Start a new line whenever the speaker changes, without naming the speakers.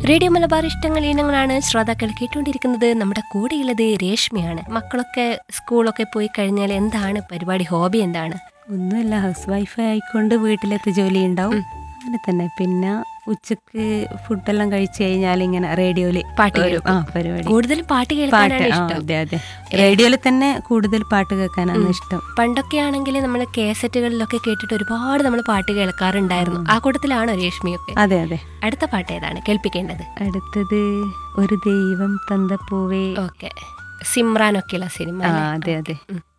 Radio Malabar ഇഷ്ടങ്ങൾ ഇനങ്ങളാണ് ശ്രോതാക്കൾ കേട്ടുകൊണ്ടിരിക്കുന്നത് നമ്മുടെ കൂടെയുള്ളത് രേഷ്മയാണ് മക്കളൊക്കെ സ്കൂളൊക്കെ പോയി കഴിഞ്ഞാൽ എന്താണ് പരിപാടി ഹോബി എന്താണ്
ഒന്നുമില്ല ഹൗസ് വൈഫ് ആയിക്കൊണ്ട് വീട്ടിലത്തെ ജോലി ഉണ്ടാവും അങ്ങനെ തന്നെ പിന്നെ ഉച്ചക്ക് ഫുഡെല്ലാം കഴിച്ചു കഴിഞ്ഞാൽ ഇങ്ങനെ റേഡിയോയിൽ
പാട്ട്
ഒരു- ആ പരിപാടി
കൂടുതൽ പാട്ട്
പാട്ട്
കേൾക്കാനാണ്
ആ,
ഇഷ്ടം
അതെ അതെ റേഡിയോയിൽ തന്നെ കൂടുതൽ പാട്ട് കേൾക്കാനാണ് ഇഷ്ടം
പണ്ടൊക്കെ ആണെങ്കിൽ നമ്മൾ കേസറ്റുകളിലൊക്കെ കേട്ടിട്ട് ഒരുപാട് നമ്മൾ പാട്ട് കേൾക്കാറുണ്ടായിരുന്നു ആ കൂട്ടത്തിലാണോ രേഷ്മിയൊക്കെ
അതെ അതെ
അടുത്ത പാട്ട് ഏതാണ് കേൾപ്പിക്കേണ്ടത്
അടുത്തത് ഒരു ദൈവം തന്തപ്പൂവേ
ഓക്കെ സിമ്രാനൊക്കെയുള്ള സിനിമ
ആ
അല്ലേ?
അതെ അതെ
ഉം.